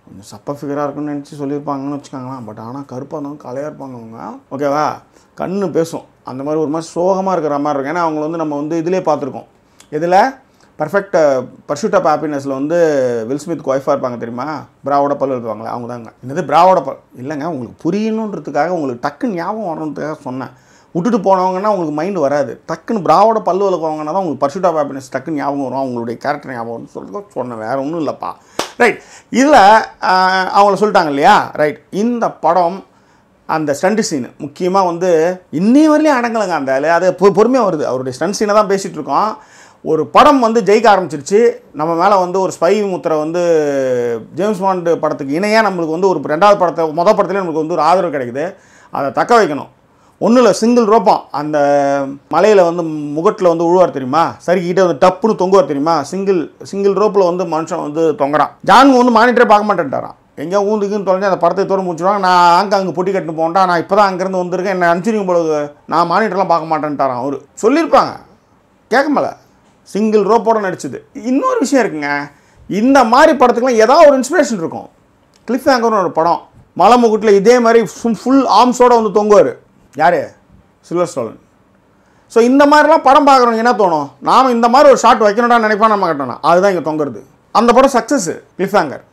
கொஞ்சம் சப்ப ஃபிகராக இருக்குன்னு நினச்சி சொல்லியிருப்பாங்கன்னு வச்சுக்கோங்களேன் பட் ஆனால் கருப்பாக இருந்தாலும் கலையாக இருப்பாங்க அவங்க ஓகேவா கண்ணு பேசும் அந்த மாதிரி ஒரு மாதிரி சோகமாக இருக்கிற மாதிரி இருக்கும் ஏன்னா அவங்கள வந்து நம்ம வந்து இதிலே பார்த்துருக்கோம் இதில் பர்ஃபெக்ட் பர்ஷூட் ஆஃப் ஹாப்பினஸில் வந்து வில் ஸ்மித் ஒய்ஃபாக இருப்பாங்க தெரியுமா பிராவோட பல் எழுதுவாங்களே அவங்க தாங்க என்னது பிராவோட பல் இல்லைங்க உங்களுக்கு புரியணுன்றதுக்காக உங்களுக்கு டக்குன்னு ஞாபகம் வரணுன்றதுக்காக சொன்னேன் விட்டுட்டு போனவங்கன்னா உங்களுக்கு மைண்டு வராது டக்குன்னு பிராவோட பல்லு விளக்குவாங்கன்னா தான் உங்களுக்கு பர்ஷூட் ஆஃப் ஹாப்பினஸ் டக்குன்னு ஞாபகம் வரும் அவங்களுடைய கேரக்டர் ஞாபகம் வரும்னு சொல்லிட்டு சொன்னேன் வேறு ஒன்றும் இல்லைப்பா ரைட் இதில் அவங்கள சொல்லிட்டாங்க இல்லையா ரைட் இந்த படம் அந்த ஸ்டண்ட் சீனு முக்கியமாக வந்து இன்னி வரலையும் அடங்கலைங்க அந்த ஆளு. அது பொ பொறுமையாக வருது அவருடைய ஸ்டண்ட் சீனை தான் பேசிகிட்டு இருக்கோம் ஒரு படம் வந்து ஜெயிக்க ஆரம்பிச்சிருச்சு நம்ம மேலே வந்து ஒரு ஸ்பை முத்திரை வந்து ஜேம்ஸ் பாண்ட் படத்துக்கு இணையாக நம்மளுக்கு வந்து ஒரு ரெண்டாவது படத்தை மொதல் படத்துலேயே நம்மளுக்கு வந்து ஒரு ஆதரவு கிடைக்குது அதை தக்க வைக்கணும் ஒன்றும் இல்லை சிங்கிள் ரோப்பம் அந்த மலையில் வந்து முகட்டில் வந்து உழுவார் தெரியுமா சரிக்கிட்டே வந்து டப்புன்னு தொங்குவார் தெரியுமா சிங்கிள் சிங்கிள் ரோப்பில் வந்து மனுஷன் வந்து தொங்குறான் ஜான் வந்து மானிட்டரே பார்க்க மாட்டேன்ட்டாரான் எங்கேயோ ஊந்துக்குன்னு தொலைஞ்சு அந்த படத்தை தோற முடிச்சுடுவாங்க நான் அங்கே அங்கே பொட்டி கட்டு போண்டா நான் இப்போ தான் அங்கேருந்து வந்திருக்கேன் என்ன அனுப்பிச்சிருங்க போல நான் மானிட்டர்லாம் பார்க்க மாட்டேன்ட்டாரான் அவர் சொல்லியிருப்பாங்க கேட்க மேல சிங்கிள் ரோப்போட நடிச்சது இன்னொரு விஷயம் இருக்குங்க இந்த மாதிரி படத்துக்குலாம் ஏதாவது ஒரு இன்ஸ்பிரேஷன் இருக்கும் கிளிஃப் ஹேங்கர்னு ஒரு படம் மலை முகுட்டில் இதே மாதிரி ஃபுல் ஆர்ம்ஸோட வந்து தொங்குவார் யார் சில்வர் ஸ்டோலன் ஸோ இந்த மாதிரிலாம் படம் பார்க்குறவங்க என்ன தோணும் நாம் இந்த மாதிரி ஒரு ஷாட் வைக்கணும்டா நினைப்பா நம்ம கட்டணும் அதுதான் இங்கே தொங்குறது அந்த படம் சக்ஸஸ் கிளிஃப் ஹேங்கர்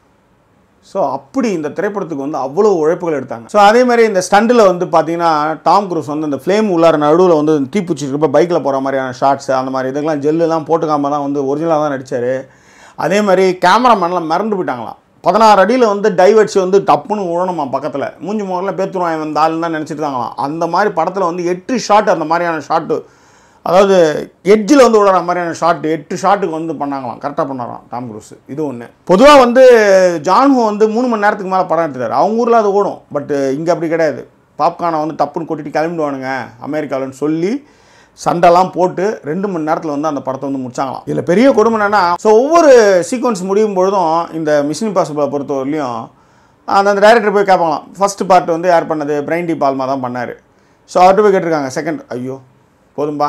ஸோ அப்படி இந்த திரைப்படத்துக்கு வந்து அவ்வளோ உழைப்புகள் எடுத்தாங்க ஸோ அதே மாதிரி இந்த ஸ்டண்டில் வந்து பார்த்தீங்கன்னா டாம் குரூஸ் வந்து இந்த ஃப்ளேம் உள்ளார நடுவில் வந்து தீப்பூச்சி இருக்கப்ப பைக்கில் போகிற மாதிரியான ஷார்ட்ஸ் அந்த மாதிரி இதுக்கெல்லாம் ஜெல்லுலாம் போட்டுக்காம தான் வந்து ஒரிஜினலாக தான் நடித்தார் அதே மாதிரி கேமராமேன்லாம் மறந்து போயிட்டாங்களாம் பதினாறு அடியில் வந்து டைவர்ட்ஸ் வந்து டப்புன்னு விழணுமா பக்கத்தில் மூஞ்சி முகரில் பேத்துருவான் இந்த ஆள் தான் நினச்சிட்டு இருக்காங்களாம் அந்த மாதிரி படத்தில் வந்து எட்டு ஷாட் அந்த மாதிரியான ஷாட்டு அதாவது எட்ஜில் வந்து விடுற மாதிரியான ஷாட் எட்டு ஷாட்டுக்கு வந்து பண்ணாங்களாம் கரெக்டாக பண்ணாராம் டாம் குரூஸ் இது ஒன்று பொதுவாக வந்து ஜான்ஹோ வந்து மூணு மணி நேரத்துக்கு மேலே படம் எடுத்துட்டார் அவங்க ஊரில் அது ஓடும் பட் இங்கே அப்படி கிடையாது பாப்கார்னை வந்து டப்புன்னு கொட்டிட்டு கிளம்பிடுவானுங்க அமெரிக்காவில்னு சொல்லி சண்டைலாம் போட்டு ரெண்டு மணி நேரத்தில் வந்து அந்த படத்தை வந்து முடிச்சாங்களாம் இதில் பெரிய கொடுமை என்னன்னா ஸோ ஒவ்வொரு சீக்வன்ஸ் முடியும் பொழுதும் இந்த மிஷின் இம்பாசிபிளை பொறுத்தவரையிலையும் அந்த அந்த டைரக்டர் போய் கேட்பாங்களாம் ஃபர்ஸ்ட் பார்ட் வந்து யார் பண்ணது பிரைன் டி பால்மா தான் பண்ணார் ஸோ அவர்கிட்ட போய் கேட்டிருக்காங்க செகண்ட் ஐயோ போதும்பா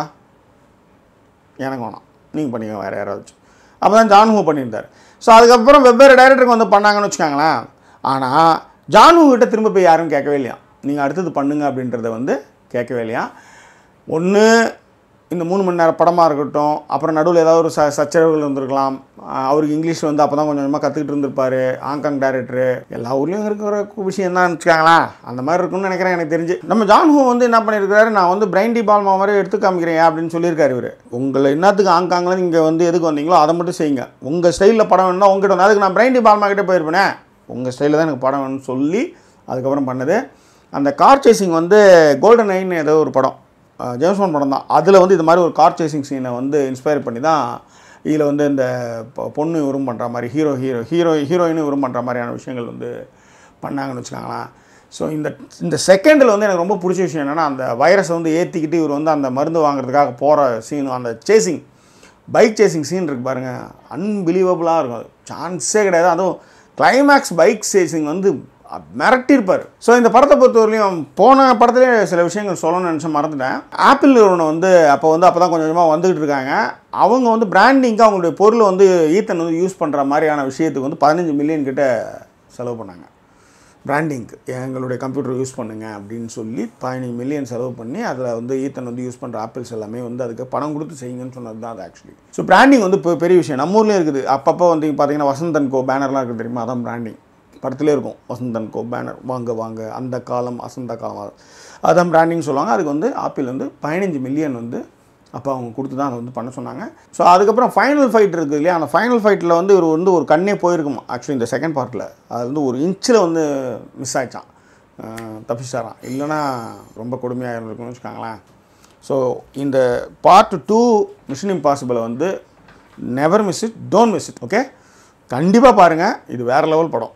எனக்கு வேணாம் நீங்கள் பண்ணிக்கோங்க வேறு யாராவது அப்போ தான் ஜான்ஹூ பண்ணியிருந்தார் ஸோ அதுக்கப்புறம் வெவ்வேறு டைரக்டருக்கு வந்து பண்ணாங்கன்னு வச்சுக்கோங்களேன் ஆனால் ஜான்ஹூ கிட்ட திரும்ப போய் யாரும் கேட்கவே இல்லையா நீங்கள் அடுத்தது பண்ணுங்க அப்படின்றத வந்து கேட்கவே இல்லையா ஒன்று இந்த மூணு மணி நேரம் படமாக இருக்கட்டும் அப்புறம் நடுவில் ஏதாவது ஒரு ச சச்சரவுகள் இருந்திருக்கலாம் ஆஹ் அவருக்கு இங்கிலீஷ் வந்து அப்போ தான் கொஞ்சம் கொஞ்சமாக கற்றுக்கிட்டு இருந்திருப்பாரு ஹாங்காங் டேரக்டரு எல்லா ஊர்லேயும் இருக்கிற விஷயம் தான் வச்சுக்காங்களேன் அந்த மாதிரி இருக்கும்னு நினைக்கிறேன் எனக்கு தெரிஞ்சு நம்ம ஜான்ஹூ வந்து என்ன பண்ணியிருக்காரு நான் வந்து பிரைன் டி பால்மா மாதிரி எடுத்து காமிக்கிறேன் அப்படின்னு சொல்லியிருக்காரு இவர் உங்களை என்னத்துக்கு ஹாங்காங்கில் இங்கே வந்து எதுக்கு வந்தீங்களோ அதை மட்டும் செய்யுங்க உங்கள் ஸ்டைலில் படம் வேணும்னா உங்ககிட்ட வந்து அதுக்கு நான் பிரைன் டி பால்மா கிட்டே போயிருப்பேனே உங்கள் ஸ்டைலில் தான் எனக்கு படம் வேணும்னு சொல்லி அதுக்கப்புறம் பண்ணது அந்த கார் சேசிங் வந்து கோல்டன் நைன் ஏதோ ஒரு படம் அஹ் ஜேம்ஸ் பாண்ட் படம் தான் அதில் வந்து இது மாதிரி ஒரு கார் சேசிங் சீனை வந்து இன்ஸ்பயர் பண்ணி தான் இதில் வந்து இந்த பொ- பொண்ணு உரும் பண்ணுற மாதிரி ஹீரோ ஹீரோ ஹீரோ ஹீரோயினும் உரும் பண்ணுற மாதிரியான விஷயங்கள் வந்து பண்ணாங்கன்னு வச்சுக்கோங்களேன் ஸோ இந்த இந்த செகண்டில் வந்து எனக்கு ரொம்ப பிடிச்ச விஷயம் என்னென்னா அந்த வைரஸை வந்து ஏற்றிக்கிட்டு இவர் வந்து அந்த மருந்து வாங்குறதுக்காக போகிற சீன் அந்த சேசிங் பைக் சேசிங் சீன் இருக்கு பாருங்க அன்பிலீவபுளாக இருக்கும் அது சான்ஸே கிடையாது அதுவும் கிளைமேக்ஸ் பைக் சேசிங் வந்து மிரட்டியிருப்பார் ஸோ இந்த படத்தை பொறுத்தவரையிலையும் போன படத்துலேயே சில விஷயங்கள் சொல்லணும்னு நினச்ச மறந்துட்டேன் ஆப்பிள் நிறுவனம் வந்து அப்போ வந்து அப்போ தான் கொஞ்சம் கொஞ்சமாக வந்துகிட்டு இருக்காங்க அவங்க வந்து பிராண்டிங்க்கு அவங்களுடைய பொருளை வந்து ஈத்தன் வந்து யூஸ் பண்ணுற மாதிரியான விஷயத்துக்கு வந்து பதினஞ்சு மில்லியன் கிட்ட செலவு பண்ணாங்க பிராண்டிங்க்கு எங்களுடைய கம்ப்யூட்டர் யூஸ் பண்ணுங்க அப்படின்னு சொல்லி பதினஞ்சு மில்லியன் செலவு பண்ணி அதில் வந்து ஈத்தன் வந்து யூஸ் பண்ணுற ஆப்பிள்ஸ் எல்லாமே வந்து அதுக்கு பணம் கொடுத்து செய்யுங்கன்னு சொன்னது தான் அது ஆக்சுவலி ஸோ பிராண்டிங் வந்து இப்போ பெரிய விஷயம் நம்ம ஊர்லேயும் இருக்குது அப்பப்போ வந்து பார்த்தீங்கன்னா வசந்தன் கோ பேனர்லாம் இருக்குது தெரியுமா அதான் பிராண்டிங் படத்துலேயே இருக்கும் வசந்தன் கோ பேனர் வாங்க வாங்க அந்த காலம் அசந்த காலம் அது. அதான் பிராண்டிங் சொல்லுவாங்க அதுக்கு வந்து ஆப்பிள் வந்து பதினஞ்சு மில்லியன் வந்து அப்போ அவங்க கொடுத்து தான் அதை வந்து பண்ண சொன்னாங்க ஸோ அதுக்கப்புறம் ஃபைனல் ஃபைட் இருக்குது இல்லையா அந்த ஃபைனல் ஃபைட்டில் வந்து இவர் வந்து ஒரு கண்ணே போயிருக்குமா ஆக்சுவலி இந்த செகண்ட் பார்ட்டில் அது வந்து ஒரு இன்ச்சில் வந்து மிஸ் ஆயிடுச்சான் அஹ் தப்பிச்சாராம் இல்லைன்னா ரொம்ப கொடுமையாக இருந்திருக்கும்னு வச்சுக்கோங்களேன் ஸோ இந்த பார்ட் டூ மிஷன் இம்பாசிபிளை வந்து never miss it don't miss it okay கண்டிப்பாக பாருங்கள் இது வேறு லெவல் படம்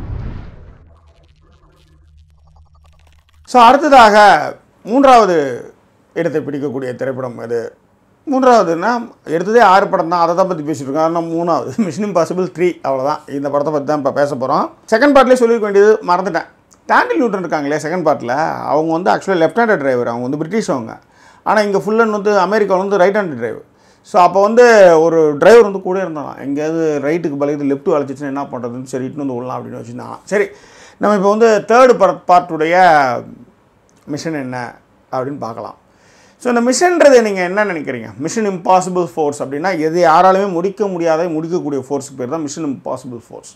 ஸோ அடுத்ததாக மூன்றாவது இடத்தை பிடிக்கக்கூடிய திரைப்படம் அது மூன்றாவதுன்னா எடுத்ததே ஆறு படம் தான் அதை தான் பற்றி பேசிட்டு இருக்கோம் ஆனால் மூணாவது மிஷன் இம்பாசிபிள் த்ரீ அவ்வளோதான் இந்த படத்தை பற்றி தான் இப்போ பேச போகிறோம் செகண்ட் பார்ட்லேயே சொல்லியிருக்க வேண்டியது மறந்துட்டேன் டேண்டில் நியூட்டன் இருக்காங்களே செகண்ட் பார்ட்டில் அவங்க வந்து ஆக்சுவலாக லெஃப்ட் ஹேண்டட் டிரைவர் அவங்க வந்து பிரிட்டிஷ் அவங்க ஆனால் இங்கே ஃபுல் அண்ட் வந்து அமெரிக்காவில் வந்து ரைட் ஹேண்ட் டிரைவர் ஸோ அப்போ வந்து ஒரு டிரைவர் வந்து கூட இருந்தான் எங்கேயாவது ரைட்டுக்கு பழகுது லெஃப்ட் வளைச்சிச்சுன்னா என்ன பண்ணுறதுன்னு சரி இட்டுன்னு வந்து விடலாம் அப்படின்னு வச்சுருந்தான் சரி நம்ம இப்போ வந்து தேர்டு பார்ட்டுடைய மிஷன் என்ன அப்படின்னு பார்க்கலாம் ஸோ இந்த மிஷன்றது நீங்கள் என்ன நினைக்கிறீங்க மிஷன் இம்பாசிபிள் ஃபோர்ஸ் அப்படின்னா எது யாராலுமே முடிக்க முடியாத முடிக்கக்கூடிய ஃபோர்ஸுக்கு பேர் தான் மிஷன் இம்பாசிபிள் ஃபோர்ஸ்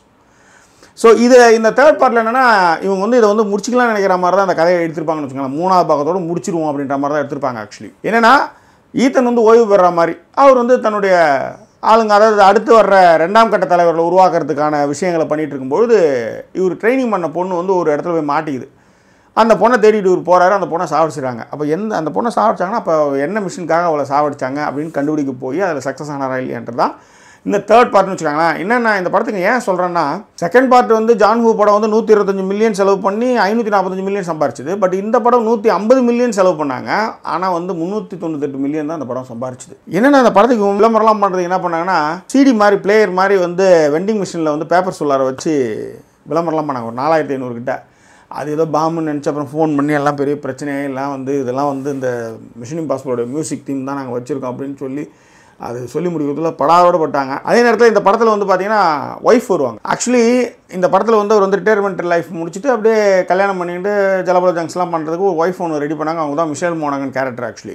ஸோ இது இந்த தேர்ட் பார்ட்டில் என்னென்னா இவங்க வந்து இதை வந்து முடிச்சிக்கலாம்னு நினைக்கிற மாதிரி தான் அந்த கதையை எடுத்திருப்பாங்கன்னு வச்சுக்கோங்களேன் மூணாவது பாகத்தோட முடிச்சிருவோம் அப்படின்ற மாதிரி தான் எடுத்திருப்பாங்க ஆக்சுவலி என்னென்னா ஈத்தன் வந்து ஓய்வு பெறுற மாதிரி அவர் வந்து தன்னுடைய ஆளுங்க அதாவது அடுத்து வர்ற ரெண்டாம் கட்ட தலைவர்களை உருவாக்குறதுக்கான விஷயங்களை பண்ணிட்டு இருக்கும்பொழுது இவர் ட்ரைனிங் பண்ண பொண்ணு வந்து ஒரு இடத்துல போய் மாட்டிக்குது அந்த பொண்ணை தேடிட்டு இவர் போகிறாரு அந்த பொண்ணை சாவடிச்சிடுறாங்க அப்போ எந்த அந்த பொண்ணை சாவடிச்சாங்கன்னா அப்போ என்ன மிஷினுக்காக அவளை சாவடிச்சாங்க அப்படின்னு கண்டுபிடிக்க போய் அதில் சக்ஸஸ் ஆனாரா இல்லையான்றது தான் இந்த தேர்ட் பார்ட்னு வச்சுக்காங்களேன் என்னென்ன இந்த படத்துக்கு ஏன் சொல்கிறேன்னா செகண்ட் பார்ட் வந்து ஜான் ஹூ படம் வந்து நூற்றி இருபத்தஞ்சு மில்லியன் செலவு பண்ணி ஐநூற்றி நாற்பத்தஞ்சு மில்லியன் சம்பாரிச்சுது பட் இந்த படம் நூற்றி ஐம்பது மில்லியன் செலவு பண்ணாங்க ஆனால் வந்து முந்நூற்றி தொண்ணூத்தெட்டு மில்லியன் தான் அந்த படம் சம்பாரிச்சுது என்னென்ன அந்த படத்துக்கு விளம்பரம்லாம் பண்ணுறது என்ன பண்ணாங்கன்னா சிடி மாதிரி பிளேயர் மாதிரி வந்து வெண்டிங் மிஷினில் வந்து பேப்பர் சொல்லார வச்சு விளம்பரம்லாம் பண்ணாங்க ஒரு நாலாயிரத்தி ஐநூறு கிட்ட அது ஏதோ பாம்புன்னு நினச்சி அப்புறம் ஃபோன் பண்ணி எல்லாம் பெரிய பிரச்சனையே எல்லாம் வந்து இதெல்லாம் வந்து இந்த மிஷின் இம்பாசிபிளோட மியூசிக் டீம் தான் நாங்கள் வச்சுருக்கோம் அப்படின்னு சொல்லி அது சொல்லி முடிக்கிறதுல படாவோட பட்டாங்க அதே நேரத்தில் இந்த படத்தில் வந்து பார்த்தீங்கன்னா ஒய்ஃப் வருவாங்க ஆக்சுவலி இந்த படத்தில் வந்து அவர் வந்து ரிட்டையர்மெண்ட் லைஃப் முடிச்சுட்டு அப்படியே கல்யாணம் பண்ணிட்டு ஜலபல ஜங்ஸ்லாம் பண்ணுறதுக்கு ஒரு ஒய்ஃப் ஒன்று ரெடி பண்ணாங்க அவங்க தான் மிஷேல் மோனகன் கேரக்டர் ஆக்சுவலி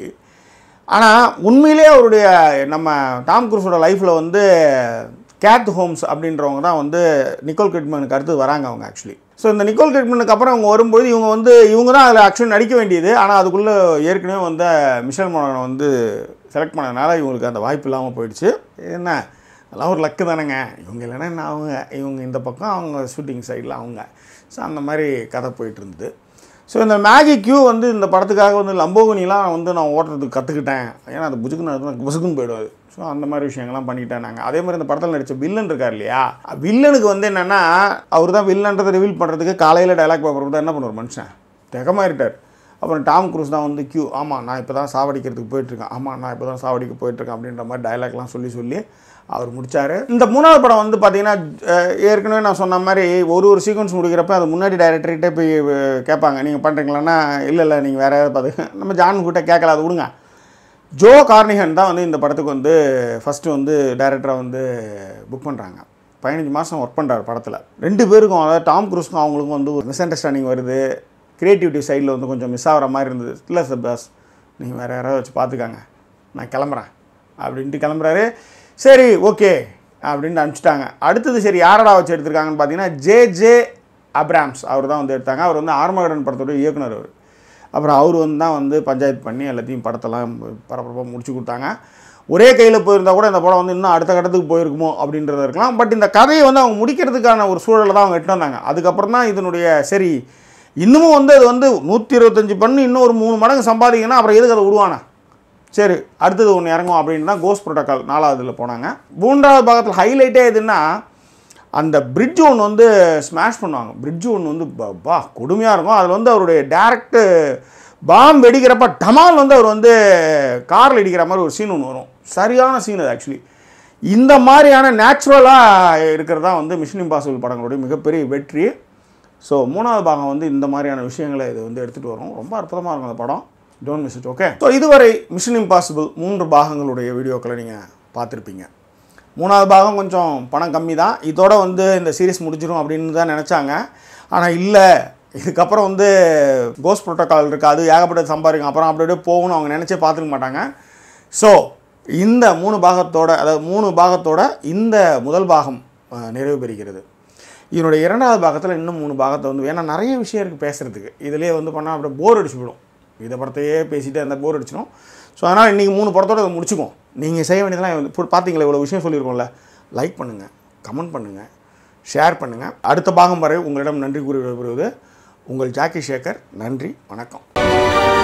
ஆனால் உண்மையிலே அவருடைய நம்ம டாம் குரூஸோட லைஃப்பில் வந்து கேத் ஹோம்ஸ் அப்படின்றவங்க தான் வந்து நிக்கோல் கிட்மனுக்கு அடுத்து வராங்க அவங்க ஆக்சுவலி ஸோ இந்த நிக்கோல் கிட்மனுக்கு அப்புறம் அவங்க வரும்போது இவங்க வந்து இவங்க தான் அதில் ஆக்சுவலி நடிக்க வேண்டியது ஆனால் அதுக்குள்ளே ஏற்கனவே வந்து மிஷல் மோனகனை வந்து செலக்ட் பண்ணதுனால இவங்களுக்கு அந்த வாய்ப்பு இல்லாமல் போயிடுச்சு என்ன அதெல்லாம் ஒரு லக்கு தானேங்க இவங்க இல்லைன்னா என்ன அவங்க இவங்க இந்த பக்கம் அவங்க ஷூட்டிங் சைடில் அவங்க ஸோ அந்த மாதிரி கதை போயிட்டு இருந்தது ஸோ இந்த மேகி கியூ வந்து இந்த படத்துக்காக வந்து லம்போகனிலாம் வந்து நான் ஓட்டுறதுக்கு கற்றுக்கிட்டேன் ஏன்னா அது புசுக்குன்னு புசுக்குன்னு போயிடும் அது ஸோ அந்த மாதிரி விஷயங்கள்லாம் பண்ணிக்கிட்டேன் நாங்கள் அதே மாதிரி இந்த படத்தில் நடித்த வில்லன் இருக்கார் இல்லையா வில்லனுக்கு வந்து என்னென்னா அவர் தான் வில்லன்றதை ரிவீல் பண்ணுறதுக்கு காலையில் டைலாக் பேப்பர் தான் என்ன பண்ணுவார் மனுஷன் தெகமாயிட்டார் அப்புறம் டாம் குரூஸ் தான் வந்து கியூ ஆமாம் நான் இப்போ தான் சாவடிக்கிறதுக்கு போயிட்டுருக்கேன் ஆமாம் நான் இப்போ தான் சாவடிக்க போயிட்டுருக்கேன் அப்படின்ற மாதிரி டைலாக்லாம் சொல்லி சொல்லி அவர் முடித்தார் இந்த மூணாவது படம் வந்து பார்த்தீங்கன்னா அஹ், ஏற்கனவே நான் சொன்ன மாதிரி ஒரு ஒரு சீக்வன்ஸ் முடிக்கிறப்ப அது முன்னாடி டைரக்டர்கிட்ட போய் அஹ், கேட்பாங்க நீங்கள் பண்ணுறீங்களான்னா இல்லை இல்லை நீங்கள் வேறு யாராவது பார்த்து நம்ம ஜான் கிட்ட கேட்கல அது விடுங்க ஜோ கார்னிகன் தான் வந்து இந்த படத்துக்கு வந்து ஃபஸ்ட்டு வந்து டைரக்டராக வந்து புக் பண்ணுறாங்க பதினஞ்சு மாதம் ஒர்க் பண்ணுறாரு படத்தில் ரெண்டு பேருக்கும் அதாவது டாம் குரூஸ்க்கும் அவங்களுக்கும் வந்து ஒரு மிஸ் அண்டர்ஸ்டாண்டிங் வருது க்ரியேட்டிவிட்டி சைடில் வந்து கொஞ்சம் மிஸ் ஆகிற மாதிரி இருந்தது இல்லை சார் பாஸ் நீங்கள் வேறு யாராவது வச்சு பார்த்துக்காங்க நான் கிளம்புறேன் அப்படின்ட்டு கிளம்புறாரு சரி ஓகே அப்படின்ட்டு அனுப்பிச்சிட்டாங்க அடுத்தது சரி யாரடா வச்சு எடுத்திருக்காங்கன்னு பார்த்தீங்கன்னா ஜே ஜே அப்ராம்ஸ் அவர் தான் வந்து எடுத்தாங்க அவர் வந்து ஆர்மகடன் படத்தோட இயக்குனர் அவர் அப்புறம் அவர் வந்து தான் வந்து பஞ்சாயத்து பண்ணி எல்லாத்தையும் படத்தெல்லாம் பரபரப்பாக முடிச்சு கொடுத்தாங்க ஒரே கையில் போயிருந்தா கூட இந்த படம் வந்து இன்னும் அடுத்த கட்டத்துக்கு போயிருக்குமோ அப்படின்றது இருக்கலாம் பட் இந்த கதையை வந்து அவங்க முடிக்கிறதுக்கான ஒரு சூழலை தான் அவங்க எட்டு வந்தாங்க அதுக்கப்புறம் தான் இதனுடைய சரி இன்னமும் வந்து அது வந்து நூற்றி இருபத்தஞ்சி பண்ணி இன்னும் ஒரு மூணு மடங்கு சம்பாதிக்கணும் அப்புறம் எதுக்கு அதை விடுவானா சரி அடுத்தது ஒன்று இறங்கும் அப்படின்னு தான் கோஸ் ப்ரோட்டோக்கால் நாலாவதுல போனாங்க மூன்றாவது பாகத்தில் ஹைலைட்டே எதுன்னா அந்த பிரிட்ஜ் ஒன்று வந்து ஸ்மாஷ் பண்ணுவாங்க பிரிட்ஜ் ஒன்று வந்து ப- பா கொடுமையாக இருக்கும் அதில் வந்து அவருடைய டேரக்டு பாம் வெடிக்கிறப்ப டமால் வந்து அவர் வந்து காரில் இடிக்கிற மாதிரி ஒரு சீன் ஒன்று வரும் சரியான சீன் அது ஆக்சுவலி இந்த மாதிரியான நேச்சுரலாக இருக்கிறதா வந்து மிஷன் இம்பாசிபிள் படங்களுடைய மிகப்பெரிய வெற்றி ஸோ மூணாவது பாகம் வந்து இந்த மாதிரியான விஷயங்களை இது வந்து எடுத்துகிட்டு வரும் ரொம்ப அற்புதமாக இருக்கும் அந்த படம் don't miss it okay so இதுவரை மிஷன் இம்பாசிபிள் மூன்று பாகங்களுடைய வீடியோக்களை நீங்கள் பார்த்துருப்பீங்க மூணாவது பாகம் கொஞ்சம் பணம் கம்மி தான் இதோட வந்து இந்த சீரிஸ் முடிஞ்சிடும் அப்படின்னு தான் நினச்சாங்க ஆனால் இல்லை இதுக்கப்புறம் வந்து கோஸ் ப்ரோட்டோக்கால் இருக்குது அது ஏகப்பட்ட சம்பாதிக்கும் அப்புறம் அப்படி அப்படியே போகணும் அவங்க நினச்சே பார்த்துக்க மாட்டாங்க ஸோ இந்த மூணு பாகத்தோட அதாவது மூணு பாகத்தோட இந்த முதல் பாகம் அஹ், நிறைவு பெறுகிறது இதனுடைய இரண்டாவது பாகத்தில் இன்னும் மூணு பாகத்தை வந்து ஏன்னா நிறைய விஷயம் இருக்குது பேசுகிறதுக்கு இதிலே வந்து பண்ணால் அப்படியே போர் அடிச்சு விடும் இதை படத்தையே பேசிட்டு அந்த போர் அடிச்சிடும் ஸோ அதனால் இன்றைக்கி மூணு படத்தோட இதை முடிச்சுக்குவோம் நீங்கள் செய்ய வேண்டியதெல்லாம் இப்போ பார்த்தீங்களா இவ்வளோ விஷயம் சொல்லியிருக்கோம்ல லைக் பண்ணுங்கள் கமெண்ட் பண்ணுங்கள் ஷேர் பண்ணுங்கள் அடுத்த பாகம் வரை உங்களிடம் நன்றி கூறி விடைபெறுவது உங்கள் ஜாக்கி சேகர் நன்றி வணக்கம்